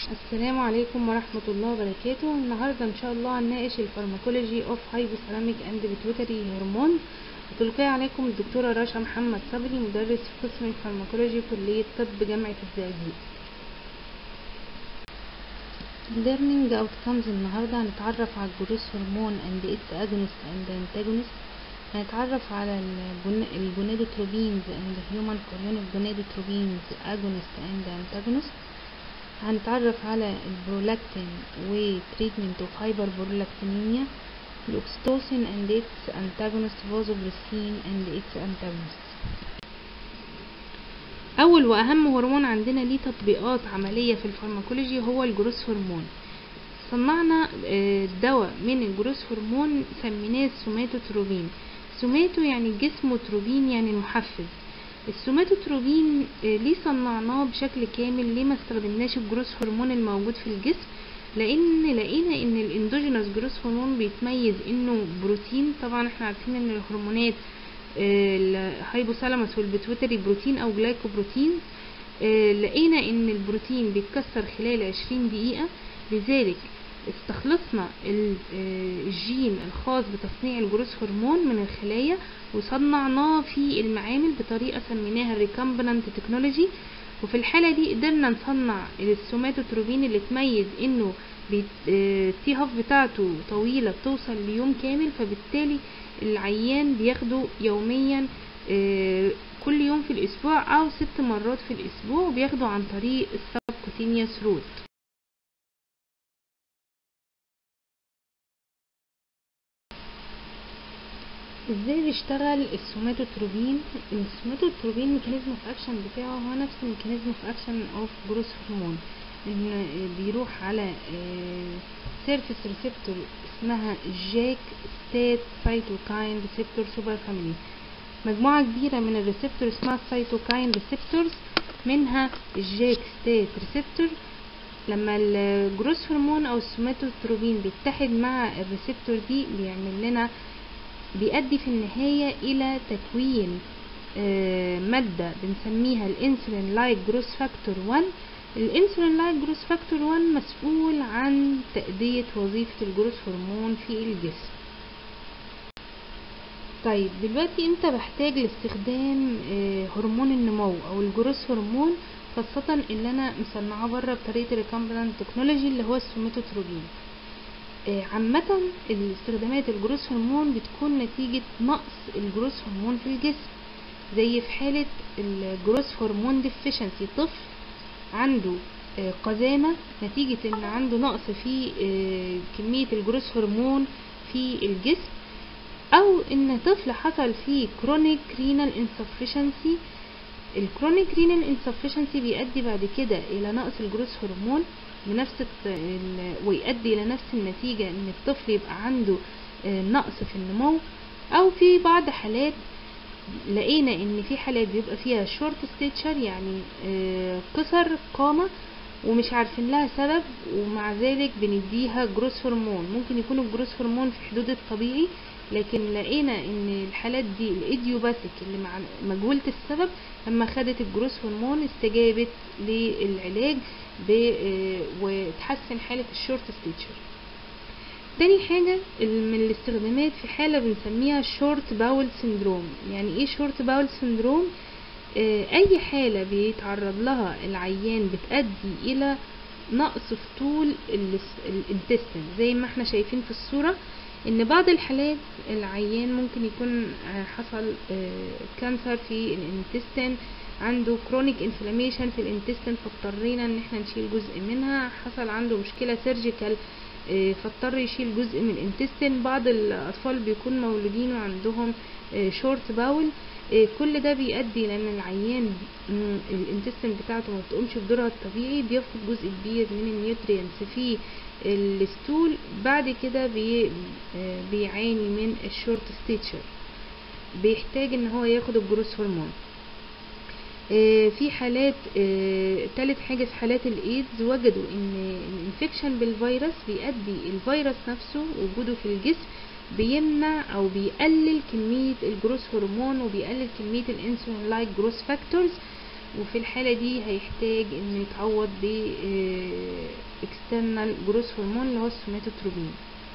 السلام عليكم ورحمة الله وبركاته النهاردة ان شاء الله هنناقش الفارماكولوجي اوف هايبوثالاميك اند بيتويتري هرمون وتلقي عليكم الدكتورة رشا محمد صبري مدرس في قسم الفارماكولوجي كلية طب جامعة الزقازيق learning outcomes النهاردة هنتعرف على الجروس هرمون and its agonist and antagonist هنتعرف على الجن... الجونادوتروبينز and human chorionic gonadotropins agonist and antagonist هنتعرف على البرولاكتين وتريتمنت اوف هايبر برولاكتينيميا الاكستوسين اند its antagonist فازوبريسين اند its antagonist اول واهم هرمون عندنا ليه تطبيقات عمليه في الفارماكولوجي هو الجروس هرمون صنعنا دواء من الجروس هرمون سميناه السوماتوتروبين سوماتو يعني جسم وتروبين يعني المحفز السوماتوتروبين ليه صنعناه بشكل كامل ليه ما استخدمناش الجروس هرمون الموجود في الجسم لان لقينا ان الاندوجينوس جروس هرمون بيتميز انه بروتين طبعا احنا عارفين ان الهرمونات الهايبوثالاموس والبيتويتري بروتين او جلايكوبروتين لقينا ان البروتين بيتكسر خلال عشرين دقيقة لذلك استخلصنا الجين الخاص بتصنيع الجروس هرمون من الخلايا وصنعناه في المعامل بطريقة سميناها الريكامبنانت تكنولوجي وفي الحالة دي قدرنا نصنع السوماتوتروبين اللي تميز انه التي هاف بتاعته طويلة بتوصل ليوم كامل فبالتالي العيان بياخده يوميا كل يوم في الاسبوع او ست مرات في الاسبوع وبياخده عن طريق السبكوتينيوس روت ازاي بيشتغل السوماتوتروبين السوماتوتروبين ميكانيزم اوف اكشن بتاعه هو نفس الميكانيزم اوف اكشن اوف جروس هرمون ان بيروح على سيرفيس ريسبتور اسمها جاك ستات سايتوكاين ريسبتور سوبر فاميلي مجموعة كبيرة من الريسبتور اسمها السايتوكاين ريسبتورز منها الجاك ستات ريسبتور لما الجروس هرمون او السوماتوتروبين بيتحد مع الريسبتور دي بيعمل لنا بيؤدي في النهاية إلى تكوين مادة بنسميها الانسولين لايك جروس فاكتور 1 الانسولين لايك جروس فاكتور 1 مسؤول عن تأدية وظيفة الجروس هرمون في الجسم طيب دلوقتي انت بحتاج لاستخدام هرمون النمو او الجروس هرمون خاصة اللي انا مصنعاه بره بطريقة الريكامبلانت تكنولوجي اللي هو السوماتوتروبين عامة استخدامات الجروس هرمون بتكون نتيجة نقص الجروس هرمون في الجسم زي في حالة الجروس هرمون ديفيشنسي طفل عنده قزامة نتيجة ان عنده نقص في كمية الجروس هرمون في الجسم او ان طفل حصل فيه كرونيك رينال انسفشنسي الكرونيك رينال انسفشنسي بيؤدي بعد كده الى نقص الجروس هرمون بنفس ويؤدي الى نفس النتيجة ان الطفل يبقى عنده نقص في النمو او في بعض حالات لقينا ان في حالات بيبقى فيها شورت ستيتشر يعني قصر قامة ومش عارفين لها سبب ومع ذلك بنديها جروس هرمون ممكن يكون الجروس هرمون في حدود الطبيعي لكن لقينا ان الحالات دي الايديوباثيك اللي مع مجهولة السبب لما خدت الجروس هرمون استجابت للعلاج وتحسن حالة الشورت ستيتشر تاني حاجة من الاستخدامات في حالة بنسميها شورت باول سندروم يعني ايه شورت باول سندروم اه اي حالة بيتعرض لها العيان بتأدي الى نقص في طول الانتستين زي ما احنا شايفين في الصورة ان بعض الحالات العيان ممكن يكون حصل اه كانسر في الانتستين عنده كرونيك انفلاميشن في الانتستين فاضطرينا ان احنا نشيل جزء منها حصل عنده مشكلة سيرجيكال فاضطر يشيل جزء من الانتستين بعض الاطفال بيكون مولودين وعندهم شورت باول كل ده بيؤدي لان العيان الانتستين بتاعته ما بتقومش بدورها الطبيعي بيفقد جزء كبير من النيوترينتس في الستول بعد كده بي بيعاني من الشورت ستيتشر بيحتاج ان هو ياخد الجروس هرمون في حالات تالت حاجة في حالات الايدز وجدوا ان الانفكشن بالفيروس بيؤدي الفيروس نفسه وجوده في الجسم بيمنع او بيقلل كمية الجروس هرمون وبيقلل كمية الانسولين لايك جروس فاكتورز وفي الحالة دي هيحتاج انه يتعوض اكسترنال جروس هرمون اللي هو السوماتوتروبين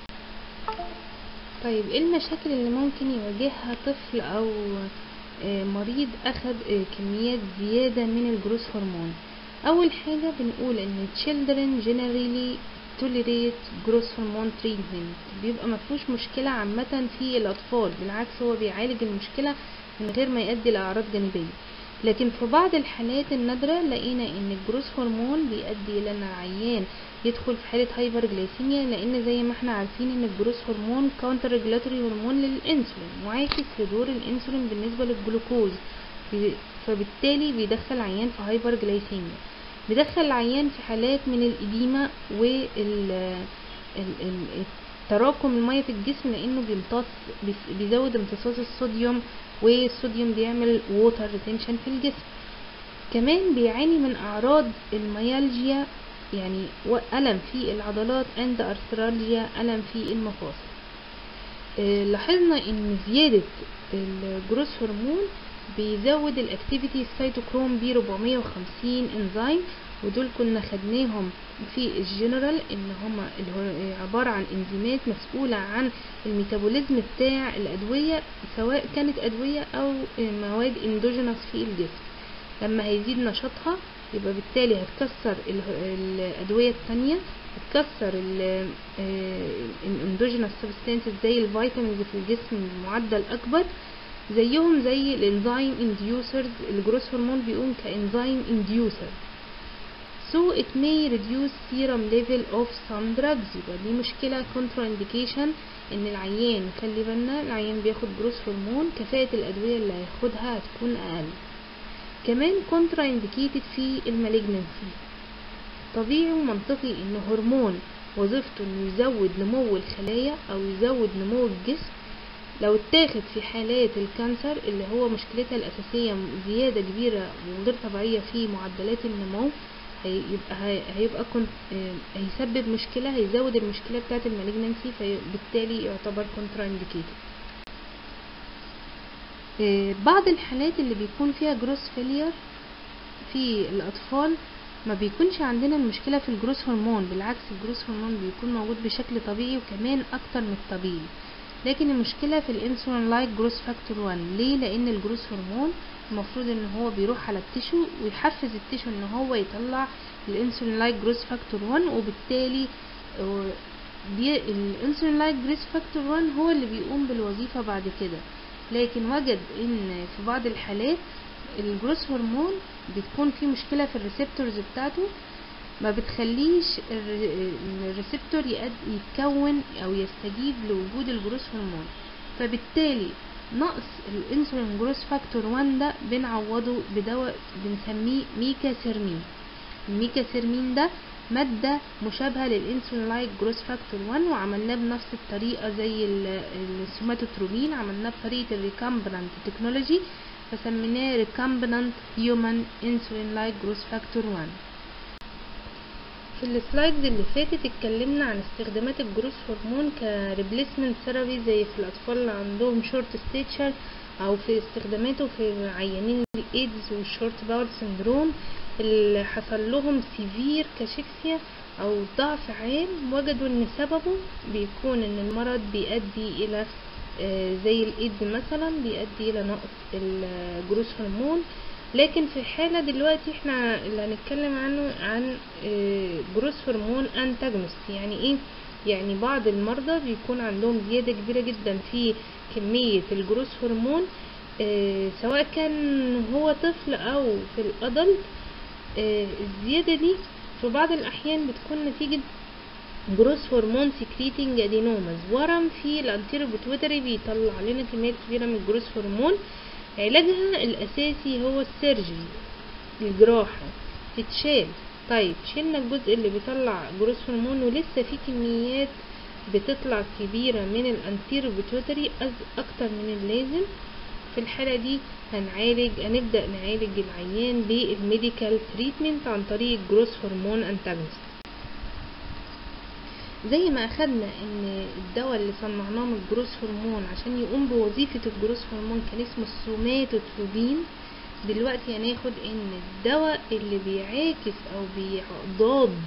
طيب ايه المشاكل اللي ممكن يواجهها طفل او آه، مريض اخد آه، كميات زيادة من الجروس هرمون اول حاجة بنقول ان children generally tolerate growth hormone treatment بيبقى مفهوش مشكلة عامة في الاطفال بالعكس هو بيعالج المشكلة من غير ما يؤدي لاعراض جانبية لكن في بعض الحالات النادرة لقينا ان الجروس هرمون بيؤدي الى ان العيان يدخل في حالة هايبر جلايسيميا لان زي ما احنا عارفين ان الجروس هرمون كاونتر ريجولاتوري هرمون للانسولين معاكس لدور الانسولين بالنسبة للجلوكوز بي- فبالتالي بيدخل العيان في هايبر جلايسيميا بيدخل العيان في حالات من الإديمة وال ال- ال- تراكم المية في الجسم لأنه بيمتص بيس- بيزود امتصاص الصوديوم والصوديوم بيعمل ووتر ريتنشن في الجسم كمان بيعاني من أعراض الميالجيا يعني و- ألم في العضلات and أرثرالجيا ألم في المفاصل آه، لاحظنا ان زيادة الجروس هرمون بيزود الاكتيفيتي سيتوكروم بي 450 انزيم ودول كنا خدناهم في الجنرال ان هما اللي هو عبارة عن انزيمات مسؤولة عن الميتابوليزم بتاع الادوية سواء كانت ادوية او مواد اندوجينوس في الجسم لما هيزيد نشاطها يبقى بالتالي هتكسر ال- الادوية التانية هتكسر الاندوجينوس سبستانسز زي الفيتامينز في الجسم بمعدل اكبر زيهم زي الانزيم انديوسرز الجروس هرمون بيقوم كانزيم انديوسر so it may reduce serum level of some drugs يبقى دي مشكلة contra indication ان العيان خلي بالنا العيان بياخد جروس هرمون كفاءة الادوية اللي هياخدها هتكون اقل كمان contra indicated في المالجنسي طبيعي ومنطقي ان هرمون وظيفته انه يزود نمو الخلايا او يزود نمو الجسم لو اتاخد في حالات الكانسر اللي هو مشكلتها الأساسية زيادة كبيرة وغير طبيعية في معدلات النمو هيبقى هي- هيبقى كنت هيسبب مشكلة هيزود المشكلة بتاعة المالجنسي فبالتالي يعتبر كونترا انديكيتد بعض الحالات اللي بيكون فيها جروس فيلير في الأطفال ما بيكونش عندنا المشكلة في الجروس هرمون بالعكس الجروس هرمون بيكون موجود بشكل طبيعي وكمان أكتر من الطبيعي لكن المشكلة في الانسولين لايك جروس فاكتور 1 ليه لان الجروس هرمون المفروض ان هو بيروح على التشو ويحفز التشو ان هو يطلع الانسولين لايك جروس فاكتور 1 وبالتالي آه، بي الانسولين لايك جروس فاكتور 1 هو اللي بيقوم بالوظيفة بعد كده لكن وجد ان في بعض الحالات الجروس هرمون بتكون في مشكلة في الريسبتورز بتاعته ما بتخليش الر- الريسبتور يقد- يتكون او يستجيب لوجود الجروس هرمون فبالتالي نقص الانسولين جروس فاكتور 1 ده بنعوضه بدواء بنسميه ميكاسيرمين الميكاسيرمين ده مادة مشابهة للانسولين لايك جروس فاكتور 1 وعملناه بنفس الطريقة زي ال- السوماتوتروبين عملناه بطريقة الريكامبنانت تكنولوجي فسميناه ريكامبنانت هيومن انسولين لايك جروس فاكتور 1 في السلايدز اللي فاتت اتكلمنا عن استخدامات الجروس هرمون كريبليسمنت ثيرابي زي في الاطفال اللي عندهم شورت ستيتشر او في استخداماته في عيانين الايدز والشورت باول سندروم اللي حصل لهم سيفير كاشيكسيا او ضعف عام وجدوا ان سببه بيكون ان المرض بيؤدي الى آه، زي الايدز مثلا بيؤدي الى نقص الجروس هرمون لكن في حالة دلوقتي احنا اللي هنتكلم عنه عن آه، جروس هرمون انتاجونست يعني ايه يعني بعض المرضى بيكون عندهم زيادة كبيرة جدا في كمية الجروس هرمون آه، سواء كان هو طفل او في الادلت آه، الزيادة دي في بعض الاحيان بتكون نتيجة جروس هرمون سكريتنج ادينوماز ورم في الانتيرو بيتويتري بيطلع لنا كميات كبيرة من الجروس هرمون علاجها الاساسي هو السيرجري الجراحة تتشال طيب شلنا الجزء اللي بيطلع جروس هرمون ولسه في كميات بتطلع كبيرة من الانتيرو بيتويتري اكتر من اللازم في الحالة دي هنعالج هنبدأ نعالج العيان بالميديكال تريتمنت عن طريق جروس هرمون انتاجونست زي ما اخدنا ان الدواء اللي صنعناه من الجروس هرمون عشان يقوم بوظيفة الجروس هرمون كان اسمه السوماتوتروبين دلوقتي هناخد ان الدواء اللي بيعاكس او بيضاد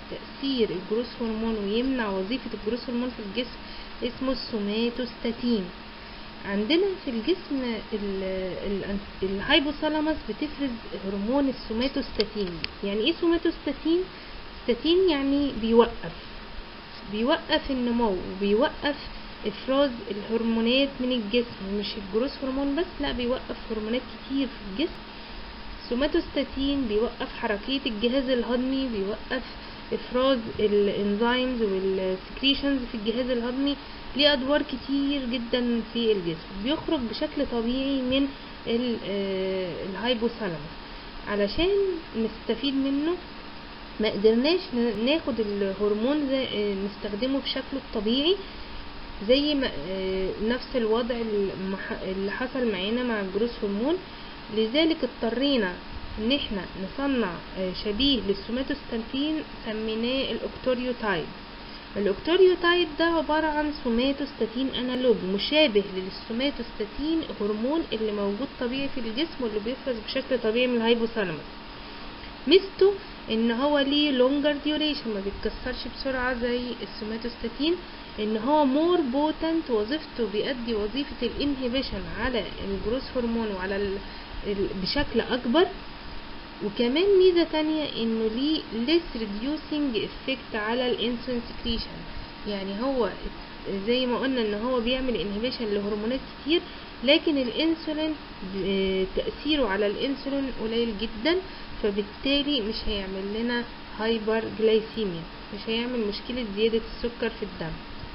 تأثير الجروث هرمون ويمنع وظيفة الجروث هرمون في الجسم اسمه السوماتوستاتين عندنا في الجسم ال- ال- الهايبوثالاموس بتفرز هرمون السوماتوستاتين يعني ايه سوماتوستاتين ستاتين يعني بيوقف بيوقف النمو وبيوقف افراز الهرمونات من الجسم مش الجروث هرمون بس لا بيوقف هرمونات كتير في الجسم سوماتوستاتين بيوقف حركية الجهاز الهضمي بيوقف افراز الانزيمز والسكريشنز في الجهاز الهضمي ليه ادوار كتير جدا في الجسم بيخرج بشكل طبيعي من ال- آه، الهايبوثالاموس علشان نستفيد منه ما قدرناش ن- ناخد الهرمون ده آه، نستخدمه بشكله الطبيعي زي ما آه، نفس الوضع المح- اللي حصل معانا مع الجروث هرمون لذلك اضطرينا ان احنا نصنع آه، شبيه للسوماتوستاتين سميناه الاوكتوريوتايد الاوكتوريوتايد ده عبارة عن سوماتوستاتين انالوج مشابه للسوماتوستاتين هرمون اللي موجود طبيعي في الجسم واللي بيفرز بشكل طبيعي من الهايبوثالاموس ميزته ان هو ليه لونجر ديوريشن ما بيتكسرش بسرعة زي السوماتوستاتين ان هو مور بوتنت وظيفته بيأدي وظيفة الانهبيشن على الجروث هرمون وعلى ال... ال... بشكل اكبر وكمان ميزة تانية انه ليه less reducing effect على الانسولين secretion يعني هو زي ما قلنا ان هو بيعمل انهبيشن لهرمونات كتير لكن الانسولين ب- تأثيره على الانسولين قليل جدا فبالتالي مش هيعمل لنا هايبر جلايسيميا مش هيعمل مشكلة زيادة السكر في الدم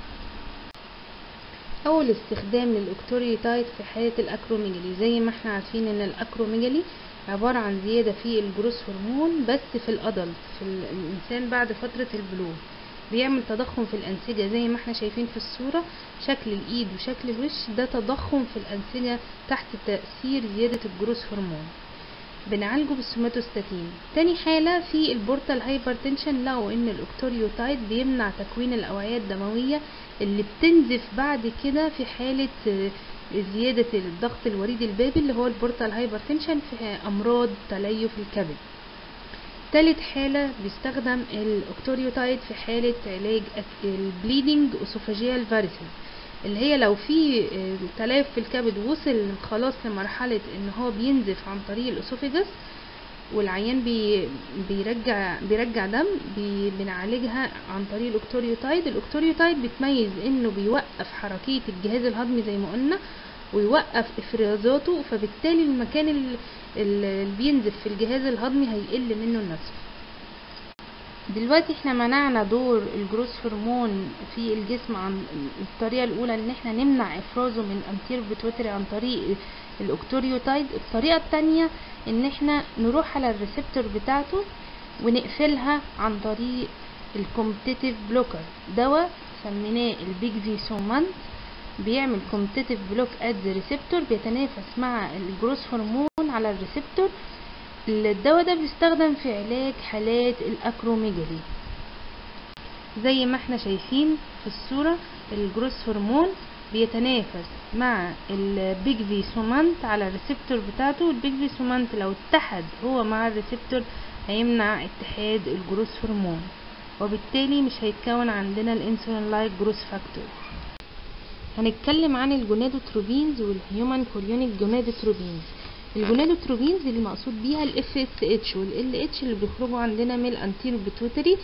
اول استخدام للاوكتوريتايد في حالة الاكروميجالي زي ما احنا عارفين ان الاكروميجالي عبارة عن زيادة في الجروث هرمون بس في الادلت في ال- الانسان بعد فترة البلوغ بيعمل تضخم في الانسجة زي ما احنا شايفين في الصورة شكل الايد وشكل الوش ده تضخم في الانسجة تحت تأثير زيادة الجروث هرمون بنعالجه بالسوماتوستاتين تاني حالة في البورتال هايبرتنشن لقوا ان الاوكتوريوتايد بيمنع تكوين الاوعية الدموية اللي بتنزف بعد كده في حالة آه، زيادة الضغط الوريدي البابي اللي هو البورتال هايبرتنشن في امراض تليف الكبد تالت حالة بيستخدم الاوكتوريوتايد في حالة علاج البليدنج اسوفاجيال فاريسز اللي هي لو في آه، تليف في الكبد وصل خلاص لمرحلة ان هو بينزف عن طريق الاسوفيجاس والعيان بي بيرجع بيرجع دم بي بنعالجها عن طريق الاوكتوريوتايد الاوكتوريوتايد بتميز انه بيوقف حركية الجهاز الهضمي زي ما قلنا ويوقف افرازاته فبالتالي المكان ال- ال- اللي بينزف في الجهاز الهضمي هيقل منه النزف دلوقتي احنا منعنا دور الجروث هرمون في الجسم عن الطريقة الأولى ان احنا نمنع افرازه من انتير بيتوتري عن طريق الاوكتوريوتايد الطريقة التانية ان احنا نروح على الريسبتور بتاعته ونقفلها عن طريق الكومبتيتيف بلوكر دواء سميناه البيج في سومانت بيعمل كومبتيتيف بلوك ات ذا ريسبتور بيتنافس مع الجروث هرمون على الريسبتور الدواء ده بيستخدم في علاج حالات الاكروميجالي زي ما احنا شايفين في الصورة الجروث هرمون بيتنافس مع البيج في سومانت على الريسبتور بتاعته البيج في سومانت لو اتحد هو مع الريسبتور هيمنع اتحاد الجروث هرمون وبالتالي مش هيتكون عندنا الانسولين لايك جروث فاكتور هنتكلم عن الجونادوتروبينز والهيومن كوريونيك جونادوتروبينز الجونادوتروبينز اللي مقصود بيها الاف اس اتش والال اتش اللي بيخرجوا عندنا من الانتيرو بيتوتري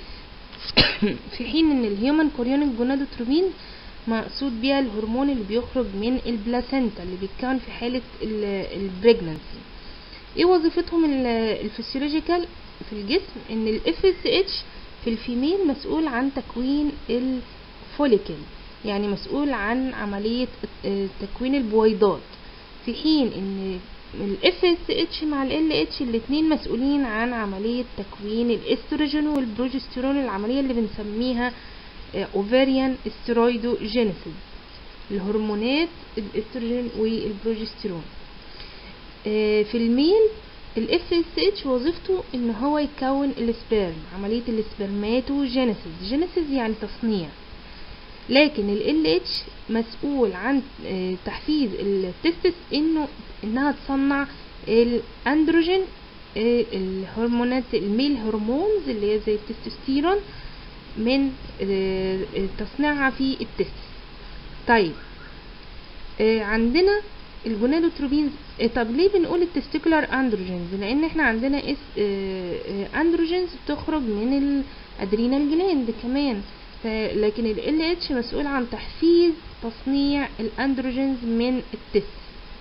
في حين ان الهيومن كوريونيك جونادوتروبين مقصود بيها الهرمون اللي بيخرج من البلاسينتا اللي بيتكون في حالة البريجنانسي ايه وظيفتهم ال- الفسيولوجيكال في الجسم ان الاف اس اتش في الفيميل مسؤول عن تكوين الفوليكل يعني مسؤول عن عملية آه، تكوين البويضات في حين ان الاف اس اتش مع ال اتش الاتنين مسؤولين عن عملية تكوين الاستروجين والبروجستيرون العملية اللي بنسميها اوفاريان استرويدوجينيسيس الهرمونات الاستروجين والبروجستيرون آه، في الميل الاف اس اتش وظيفته ان هو يكون السبيرم عملية السبرماتوجينيسيس جينيسيس يعني تصنيع لكن ال اتش مسؤول عن آه، تحفيز التستس انه انها تصنع الاندروجين آه، الهرمونات الميل هرمونز اللي هي زي التستوستيرون من آه، آه، تصنيعها في التستس طيب آه، عندنا الجونادوتروبينز آه، طب ليه بنقول التستيكولار اندروجينز لان احنا عندنا اس اندروجينز بتخرج من الادرينال جلاند كمان ف- لكن ال اتش مسؤول عن تحفيز تصنيع الاندروجينز من التست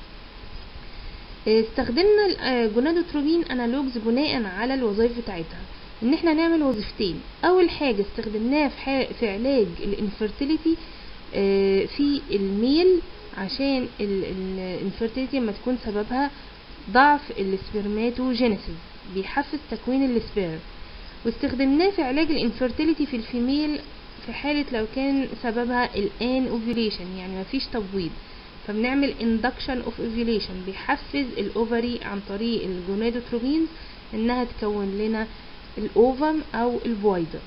آه، استخدمنا الجونادوتروبين انالوجز بناء على الوظائف بتاعتها ان احنا نعمل وظيفتين اول حاجه استخدمناها في, ح- في علاج الانفرتيليتي في الميل عشان الانفرتيليتي لما تكون سببها ضعف السبرماتوجينيسيس بيحفز تكوين السبيرم واستخدمناه في علاج الانفرتيليتي في الفيميل في حالة لو كان سببها الان اوفيوليشن يعني مفيش تبويض فبنعمل induction of ovulation بيحفز الاوفري عن طريق الجونادوتروبينز انها تكون لنا الاوفم او البويضة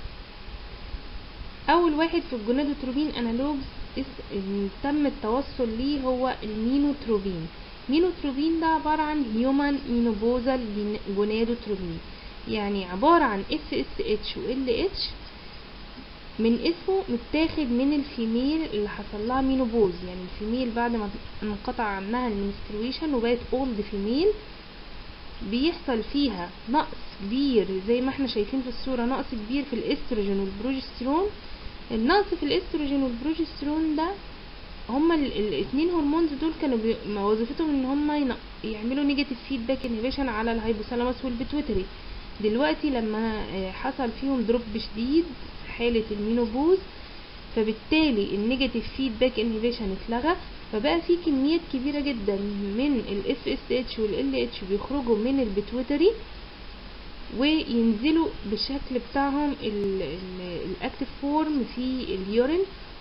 اول واحد في الجونادوتروبين انالوجز اس- ال- تم التوصل ليه هو المينوتروبين مينوتروبين ده عبارة عن هيومن مينوبوزال جونادوتروبين يعني عبارة عن اف اس اتش و ال اتش من اسمه متاخد من الفيميل اللي حصل لها مينوبوز يعني الفيميل بعد ما انقطع عنها المنسترويشن وبقت اولد فيميل بيحصل فيها نقص كبير زي ما احنا شايفين في الصورة نقص كبير في الاستروجين والبروجسترون النقص في الاستروجين والبروجسترون ده هما ال- الاثنين هرمونز دول كانوا بي... ما وظيفتهم ان هما ين... يعملوا نيجاتيف فيدباك انهبيشن على الهايبوثالاموس والبيتويتري دلوقتي لما آه، حصل فيهم دروب شديد في حالة المينوبوز فبالتالي النيجاتيف فيدباك انهبيشن اتلغى فبقى في كميات كبيرة جدا من الاف اس اتش والال اتش بيخرجوا من البيتويتري وينزلوا بالشكل بتاعهم الاكتف فورم في اليورين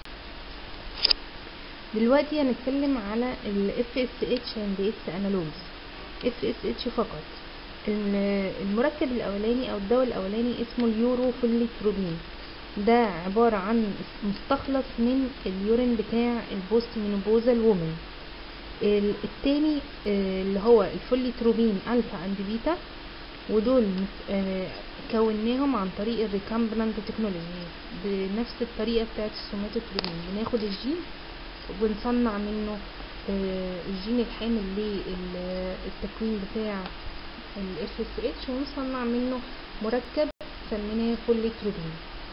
دلوقتي هنتكلم على ال FSH and X analogues FSH فقط ال- المركب الأولاني أو الدواء الأولاني اسمه اليوروفيليتروبين ده عبارة عن مستخلص من اليورين بتاع البوست مينوبوزال وومن ال- التاني آه، اللي هو الفوليتروبين ألفا أند بيتا ودول مت- آه، كوناهم عن طريق الريكامبلانت تكنولوجي بنفس الطريقة بتاعت السوماتوتروبين بناخد الجين وبنصنع منه آه، الجين الحامل للتكوين بتاع ال FSH ونصنع منه مركب سميناه فوليتروبين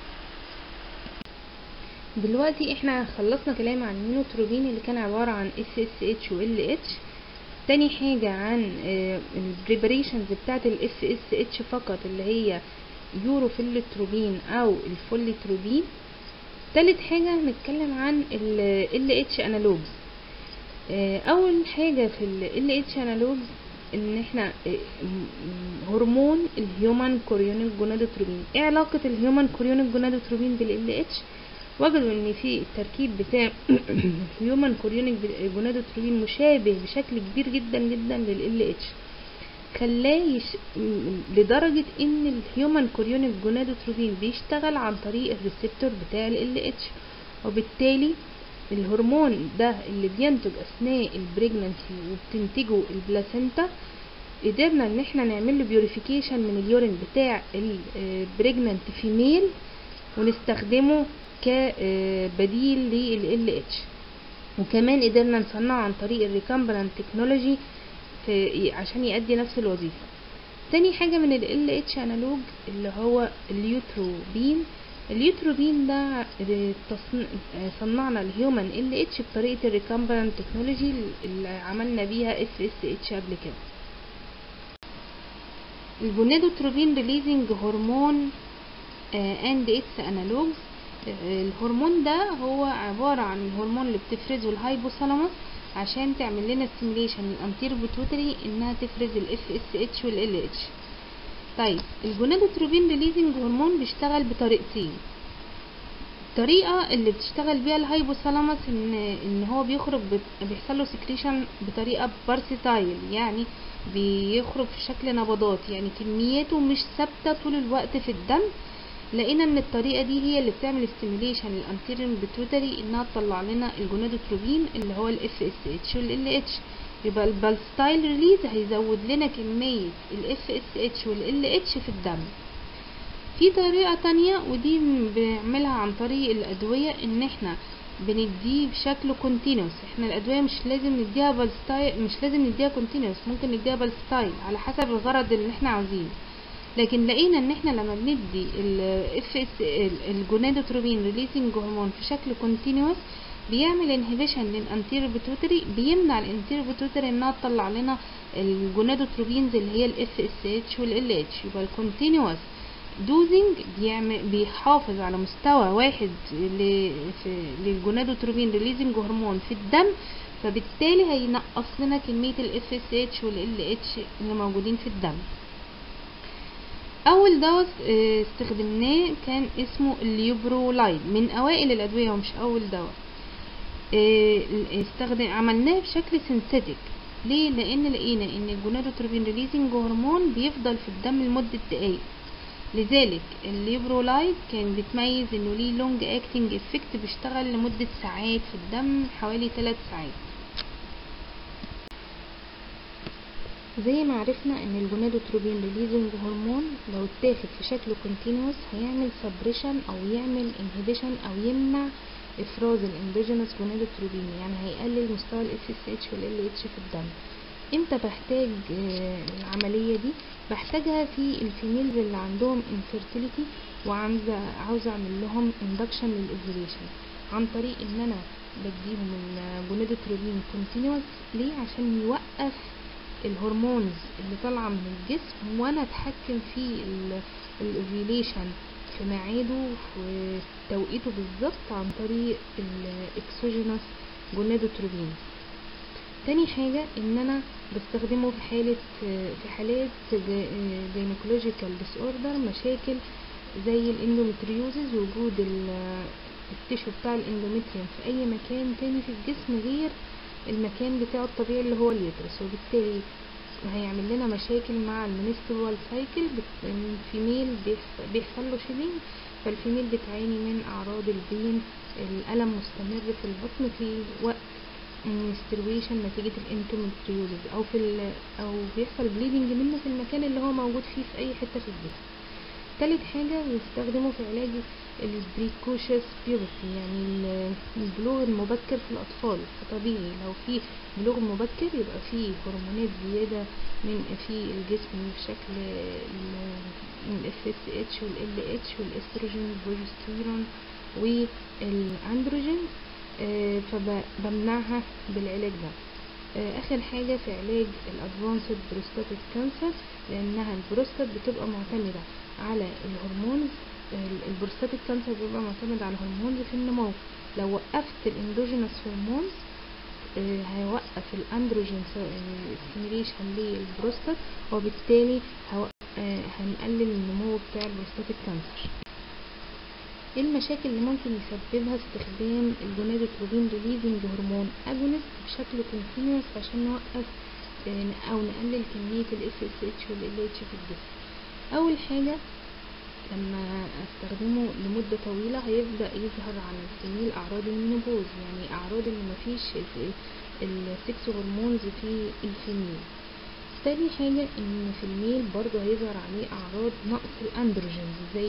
دلوقتي احنا خلصنا كلام عن المينوتروبين اللي كان عبارة عن SSH و LH تاني حاجة عن البريبريشنز بتاعت ال FSH فقط اللي هي يوروفيلتروبين او الفوليتروبين تالت حاجة هنتكلم عن ال LH analogues آه، اول حاجة في ال LH analogues ان احنا آه، م- م- هرمون الهيومن كوريونيك جونادوتروبين ايه علاقة الهيومن كوريونيك جونادوتروبين بال LH وجدوا ان في التركيب بتاع الهيومن كوريونيك جونادوتروبين مشابه بشكل كبير جدا جدا لل LH خلاه يش... م- لدرجة ان الهيومن كوريونيك جونادوتروبين بيشتغل عن طريق الريسبتور بتاع ال LH وبالتالي الهرمون ده اللي بينتج اثناء البريجنانسي وبتنتجه البلاسينتا قدرنا ان احنا نعمل له بيوريفيكيشن من اليورين بتاع البريجنانت فيميل ونستخدمه كبديل لل LH وكمان قدرنا نصنعه عن طريق الريكامبرانت تكنولوجي في عشان يأدي نفس الوظيفة تاني حاجة من ال LH انالوج اللي هو اليوتروبين اليوتروبين ده تصن- صنعنا الهيومن ال اتش بطريقة الريكامبرانت تكنولوجي اللي عملنا بيها اف اس اتش قبل كده الجونادوتروبين ريليزنج هرمون اند اتس انالوجز الهرمون ده هو عبارة عن الهرمون اللي بتفرزه الهايبوثالاموس عشان تعمل لنا ستيميليشن للانتير بيتوتري انها تفرز الاف اس اتش والال اتش طيب الجونادوتروبين ريليزنج هرمون بيشتغل بطريقتين الطريقة اللي بتشتغل بيها الهايبوثالاموس ان ان هو بيخرج بت- بيحصل له سكريشن بطريقة بارسيتايل يعني بيخرج في شكل نبضات يعني كمياته مش ثابتة طول الوقت في الدم لقينا ان الطريقة دي هي اللي بتعمل ستيميليشن للانتيريور بيتوتري انها تطلع لنا الجونادوتروبين اللي هو الاف اس اتش والال اتش يبقى البالستايل ريليز هيزود لنا كمية ال FSH وال LH في الدم في طريقة تانية ودي بنعملها عن طريق الأدوية إن احنا بنديه بشكل كونتينوس احنا الأدوية مش لازم نديها بالستايل مش لازم نديها كونتينوس ممكن نديها بالستايل على حسب الغرض اللي احنا عاوزينه لكن لقينا ان احنا لما بندي ال FS الجونادوتروبين ريليسنج هرمون في شكل كونتينوس بيعمل انهبيشن للانتيرو بيتوتري بيمنع الانتيرو بيتوتري انها تطلع لنا الجونادوتروبينز اللي هي الاف اس اتش والال اتش يبقى الكونتينوس دوزنج بيعمل بيحافظ على مستوى واحد للجونادوتروبين ريليزنج هرمون في الدم فبالتالي هينقص لنا كمية الاف اس اتش والال اتش اللي موجودين في الدم اول دواء استخدمناه كان اسمه اليوبرولايد من اوائل الادويه ومش اول دواء استخدم عملناه بشكل سينثيتك ليه لان لقينا ان الجونادوتروبين ريليزنج هرمون بيفضل في الدم لمده دقايق لذلك الليبرولايد كان بيتميز انه ليه لونج اكتنج افكت بيشتغل لمده ساعات في الدم حوالي 3 ساعات زي ما عرفنا ان الجونادوتروبين ريليزنج هرمون لو اتاخد في شكل كونتينوس هيعمل سبريشن او يعمل انهبيشن او يمنع افراز الاندوجينوس جونادوتروبين يعني هيقلل مستوى الاف اس اتش والال اتش في الدم امتى بحتاج العملية دي بحتاجها في الفيميلز اللي عندهم infertility وعاوزة عاوزة اعمل لهم induction للاوفيوليشن عن طريق ان انا بديهم الجونادوتروبين كونتينوس ليه عشان يوقف الهرمونز اللي طالعه من الجسم وانا اتحكم في الاوفيليشن في ميعاده وفي توقيته بالظبط عن طريق الاكسوجينوس جونادوتروبين تاني حاجة ان انا بستخدمه في حالة في حالات جينيكولوجيكال ديس اوردر مشاكل زي الاندومتريوزز وجود التيشو بتاع الاندومتريوم في اي مكان تاني في الجسم غير المكان بتاعه الطبيعي اللي هو اليوترس وبالتالي هيعمل لنا مشاكل مع المنسترول سايكل الفيميل بيحصل له شيلينج فالفيميل بتعاني من اعراض البين الالم مستمر في البطن في وقت menstruation نتيجة الانتومتريوزز او في او بيحصل بليدنج منه في المكان اللي هو موجود فيه في اي حتة في الجسم تالت حاجة بنستخدمه في علاج البريكوشس بيوبرتي يعني البلوغ المبكر في الأطفال فطبيعي لو في بلوغ مبكر يبقى في هرمونات زيادة من في الجسم بشكل الاف اس اتش والال اتش والاستروجين والبروجستيرون والاندروجين فبمنعها بالعلاج ده اخر حاجة في علاج الادفانسد بروستاتيك كانسر لانها البروستات بتبقى معتمدة على الهرمونز البروستاتيك كانسر بيبقى معتمد على الهرمونز في النمو لو وقفت الاندوجينوس هرمونز هيوقف الاندروجين ستيميليشن للبروستات وبالتالي هنقلل النمو بتاع البروستاتيك كانسر ايه المشاكل اللي ممكن يسببها استخدام الجونادوتروبين ريليزنج هرمون اجونست بشكل كونتينوس عشان نوقف او نقلل كمية الاف اس اتش والال اتش في الجسم اول حاجة لما استخدمه لمدة طويلة هيبدأ يظهر على الفيميل اعراض المينوبوز يعني اعراض اللي مفيش السكس هرمونز في الفيميل تاني حاجة ان في الميل برضه هيظهر عليه اعراض نقص الاندروجينز زي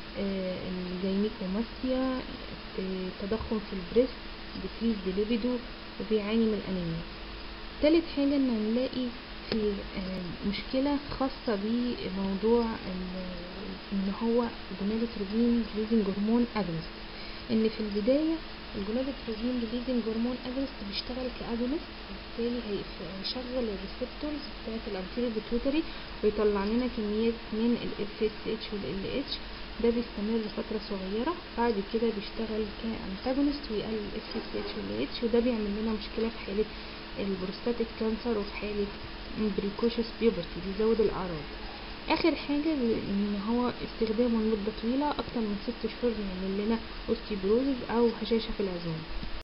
الجاينيكوماستيا تضخم في البريست ديكريز ليبيدو وبيعاني من الانيميا تالت حاجة ان هنلاقي في مشكلة خاصة بموضوع ان هو جونادوتروبين ريليزنج هرمون اجونست ان في البداية الجونادوتروبين ريليزنج هرمون اجونست بيشتغل كاجونست وبالتالي هيشغل الريسبتورز بتاعت الانتيريو بيتوتري ويطلع لنا كميات من الاف اس اتش والال اتش ده بيستمر لفترة صغيرة بعد كده بيشتغل كانتاجونست ويقلل الاف اس اتش والال اتش وده بيعمل لنا مشكلة في حالة البروستاتيك كانسر وفي حالة بريكوشس بيوبرتي بيزود الاعراض اخر حاجة ان هو استخدامه لمدة طويلة اكتر من ست شهور بيعمل لنا اوستيبروزز او هشاشة في العظام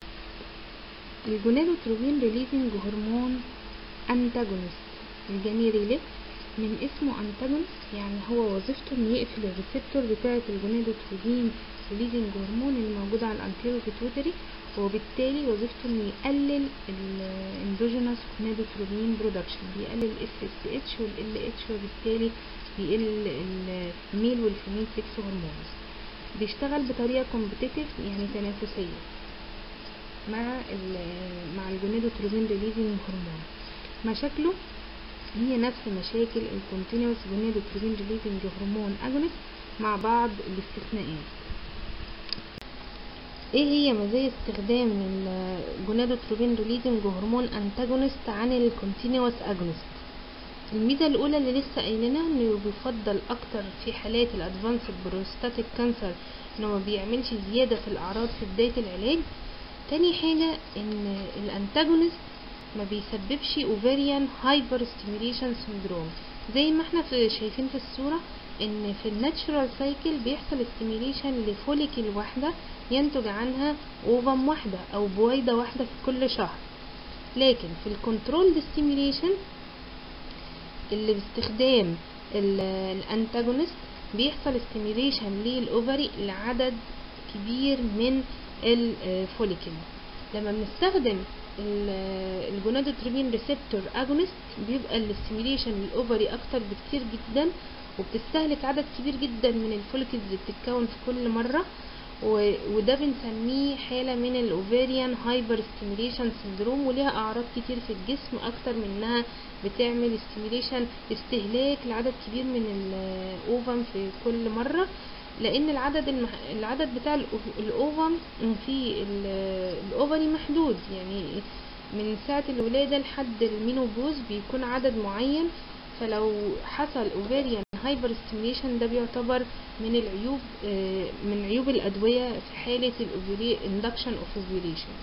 الجونادوتروبين ريليزنج هرمون انتاجونست الجنيري من اسمه انتاجونست يعني هو وظيفته انه يقفل الريسبتور بتاعة الجونادوتروبين ريليزنج هرمون اللي موجودة على الانتيرو بيتوتري وبالتالي وظيفته انه يقلل الاندوجينوس gonadotropin برودكشن بيقلل الاف اس اتش والال اتش وبالتالي بيقل الميل والفيميل سكس هرمونز بيشتغل بطريقه كومبتيتيف يعني تنافسيه مع ال مع الجونادوتروبين ريليزنج هرمون مشاكله هي نفس مشاكل الكونتينوس جونادوتروبين ريليزنج هرمون اجونست مع بعض الاستثناءات ايه هي مزايا استخدام الجونادوتروبين ريليزنج هرمون انتاجونست عن الكونتينوس اجونست الميزه الاولى اللي لسه قايلينها انه بيفضل اكتر في حالات الادفانسد بروستاتيك كانسر انه ما بيعملش زياده في الاعراض في بدايه العلاج تاني حاجه ان الانتاجونست ما بيسببش اوفريان هايبر ستيميوليشن سندروم زي ما احنا في شايفين في الصوره ان في الناتشورال سايكل بيحصل ستيميوليشن لفوليكل واحده ينتج عنها اوفم واحده او بويضه واحده في كل شهر لكن في الكنترول ستيميوليشن اللي باستخدام الانتاجونست بيحصل ستيميوليشن للاوفري لعدد كبير من الفوليكل لما بنستخدم الجونادوتروبين ريسبتور اجونست بيبقى الاستيميوليشن للاوفري اكتر بكتير جدا وبتستهلك عدد كبير جدا من الفوليكلز اللي بتتكون في كل مره وده بنسميه حالة من الاوفيريان هايبر ستيميليشن سندروم وليها اعراض كتير في الجسم اكتر من انها بتعمل ستيميليشن استهلاك لعدد كبير من الاوفم في كل مرة لان العدد المح... العدد بتاع الاوفم في الاوفري محدود يعني من ساعة الولادة لحد المينوبوز بيكون عدد معين فلو حصل اوفيريان هايبر ستيميليشن ده بيعتبر من العيوب من عيوب الادويه في حاله الاندكشن اوف اوفيوليشن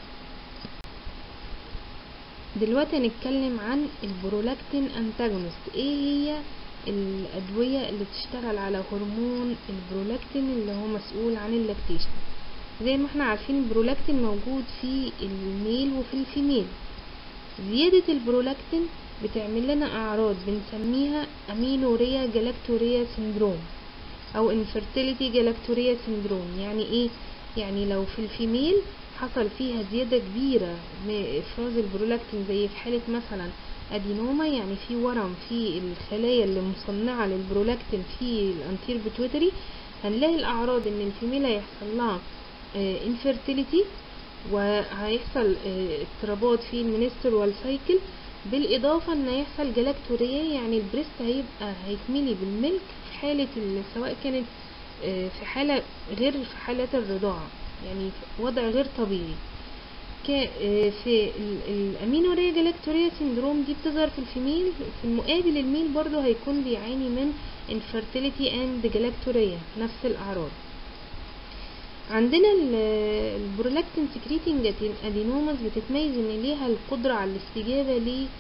دلوقتي هنتكلم عن البرولاكتين انتاجونست ايه هي الادويه اللي بتشتغل على هرمون البرولاكتين اللي هو مسؤول عن اللاكتيشن زي ما احنا عارفين البرولاكتين موجود في الميل وفي الفيميل زياده البرولاكتين بتعمل لنا اعراض بنسميها امينوريا جلاكتوريا سندروم او انفرتيليتي جلاكتوريا سندروم يعني ايه يعني لو في الفيميل حصل فيها زيادة كبيرة من افراز البرولاكتين زي في حالة مثلا ادينوما يعني في ورم في الخلايا اللي مصنعة للبرولاكتين في الانتير بتويتري هنلاقي الاعراض ان الفيميل هيحصل لها انفرتيليتي وهيحصل اضطرابات في المنسترول سايكل بالاضافه ان هيحصل جلاكتوريا يعني البريست هيبقى هيتملي بالملك في حاله سواء كانت في حاله غير في حالات الرضاعه يعني وضع غير طبيعي في الامينوريا جلاكتوريا سيندروم دي بتظهر في الفيميل في المقابل الميل برضو هيكون بيعاني من infertility and جلاكتوريا نفس الاعراض عندنا البرولاكتين سكريتنج ادينوماز بتتميز ان ليها القدرة على الاستجابة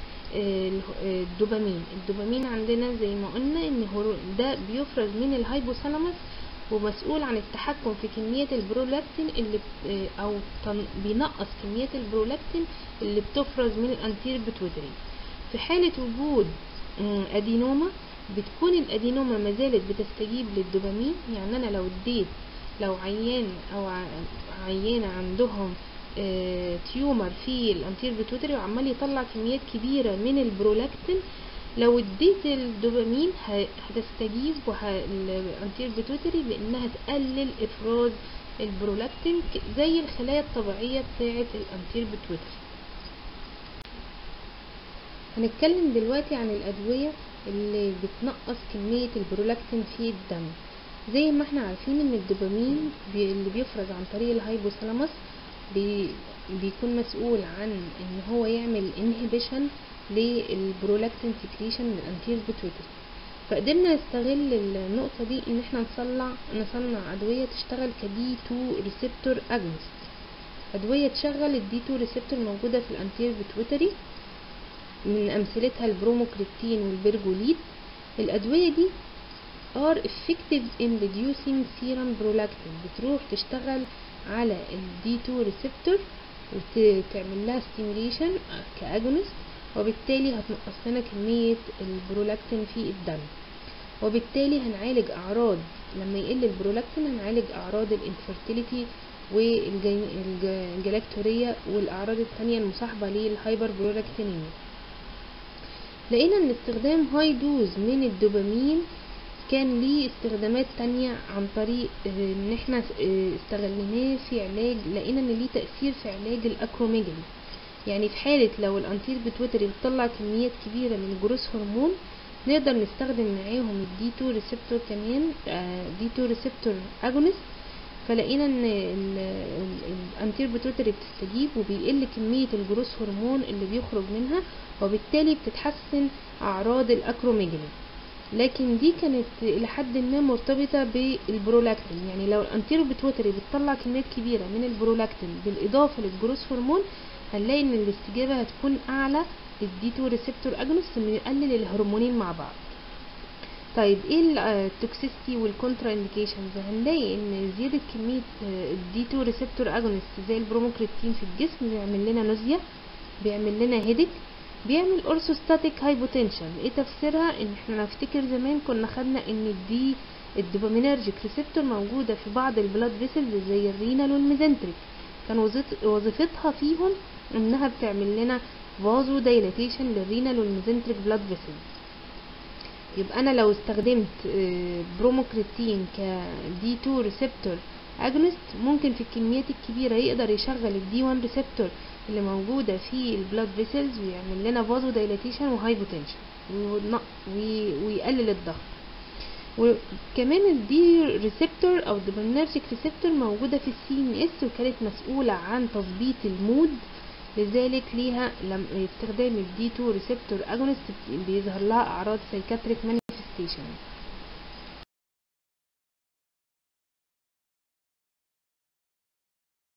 للدوبامين الدوبامين عندنا زي ما قلنا ان ده بيفرز من الهايبوثالاموس ومسؤول عن التحكم في كمية البرولاكتين اللي او بينقص كمية البرولاكتين اللي بتفرز من الانتير بتويتري في حالة وجود ادينوما بتكون الادينوما ما زالت بتستجيب للدوبامين يعني انا لو اديت لو عيان او عيانة عندهم اه تيومر في الانتير بيتوتري وعمال يطلع كميات كبيرة من البرولاكتين لو اديت الدوبامين هتستجيب الانتير بيتوتري بانها تقلل افراز البرولاكتين زي الخلايا الطبيعية بتاعة الانتير بيتوتري هنتكلم دلوقتي عن الادوية اللي بتنقص كمية البرولاكتين في الدم زي ما احنا عارفين ان الدوبامين بي اللي بيفرز عن طريق الهايبوثالاموس بي بيكون مسؤول عن ان هو يعمل انهبيشن للبرولاكتين سكريشن من الانتير بيتويتري فقدرنا نستغل النقطة دي ان احنا نصنع نصنع ادوية تشتغل كدي 2 ريسبتور اجنست ادوية تشغل الدي 2 ريسبتور موجودة في الانتير بيتويتري من امثلتها البروموكريبتين والبرجوليد الادوية دي are effective in reducing serum prolactin بتروح تشتغل على ال D2 receptor وتعمل لها stimulation كاجونست وبالتالي هتنقص لنا كمية البرولاكتين في الدم وبالتالي هنعالج اعراض لما يقل البرولاكتين هنعالج اعراض الانفرتيليتي والجلاكتورية والاعراض التانية المصاحبة للهايبر برولاكتينيميا لقينا ان استخدام هاي دوز من الدوبامين كان ليه استخدامات تانية عن طريق آه، ان احنا آه، استغليناه في علاج لقينا ان ليه تأثير في علاج الاكروميجالي يعني في حالة لو الانتير بتوتري بتطلع كميات كبيرة من الجروس هرمون نقدر نستخدم معاهم الدي 2 ريسبتور كمان دي 2 ريسبتور اجونست فلقينا ان الانتير بتوتري بتستجيب وبيقل كمية الجروس هرمون اللي بيخرج منها وبالتالي بتتحسن اعراض الاكروميجالي لكن دي كانت الى حد ما مرتبطة بالبرولاكتين يعني لو الانتيرو بتوتري بتطلع كميات كبيرة من البرولاكتين بالاضافة للجروس هرمون هنلاقي ان الاستجابة هتكون اعلى للدي 2 ريسبتور اجونست انه يقلل الهرمونين مع بعض طيب ايه التوكسيستي والكونترا انديكيشنز هنلاقي ان زيادة كمية الدي 2 ريسبتور اجونست زي البروموكريتين في الجسم بيعمل لنا نوزيا بيعمل لنا هيدك بيعمل اورثوستاتيك هايبوتنشن ايه تفسيرها ان احنا نفتكر زمان كنا خدنا ان دي الدوبامينرجيك ريسبتور موجودة في بعض البلاد فيسلز زي الرينال والميزنتريك كان وظيفت- وظيفتها فيهم انها بتعمل لنا فازو دايلاتيشن للرينال والميزنتريك بلاد فيسلز يبقى انا لو استخدمت آه، بروموكريتين ك دي 2 ريسبتور اجونست ممكن في الكميات الكبيره يقدر يشغل الدي 1 ريسبتور اللي موجوده في البلاد فيسلز ويعمل لنا فازو دايلاتيشن وهايبوتنشن ويقلل الضغط وكمان الدي ريسبتور او الدوبامينرجيك ريسبتور موجوده في السي ان اس وكانت مسؤوله عن تظبيط المود لذلك ليها لم استخدام الدي 2 ريسبتور اجونست بيظهر لها اعراض سايكاتريك مانيفستيشن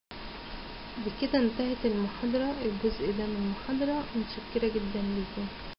بكده انتهت المحاضرة الجزء ده من المحاضرة متشكرة جدا ليكم